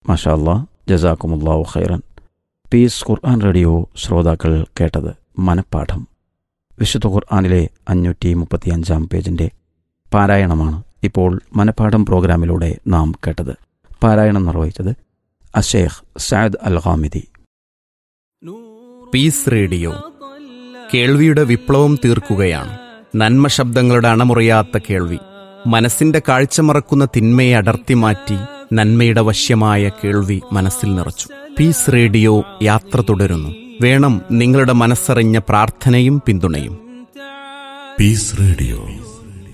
മഷാല്ല ജസാക്കുമുല്ലാഹു ഖൈറൻ പീസ് ഖുർആൻ റേഡിയോ ശ്രോതാക്കൾ കേട്ടത് മനപ്പാഠം വിശുദ്ധ ഖുർആാനിലെ അഞ്ഞൂറ്റി മുപ്പത്തിയഞ്ചാം പേജിൻ്റെ പാരായണമാണ് ഇപ്പോൾ മനപ്പാഠം പ്രോഗ്രാമിലൂടെ നാം കേട്ടത് പാരായണം നിർവഹിച്ചത് Ash Sheikh Sayed al Hamidi peace radio കേൾവിയുടെ വിപ്ലവം തീർക്കുകയാണ് നന്മ ശബ്ദങ്ങളുടെ അണമുറിയാത്ത കേൾവി മനസ്സിന്റെ കാഴ്ച മറക്കുന്ന തിന്മയെ അടർത്തി മാറ്റി നന്മയുടെ വശ്യമായ കേൾവി മനസ്സിൽ നിറച്ചു പീസ് റേഡിയോ യാത്ര തുടരുന്നു വേണം നിങ്ങളുടെ മനസ്സറിഞ്ഞ പ്രാർത്ഥനയും പിന്തുണയും പീസ് റേഡിയോ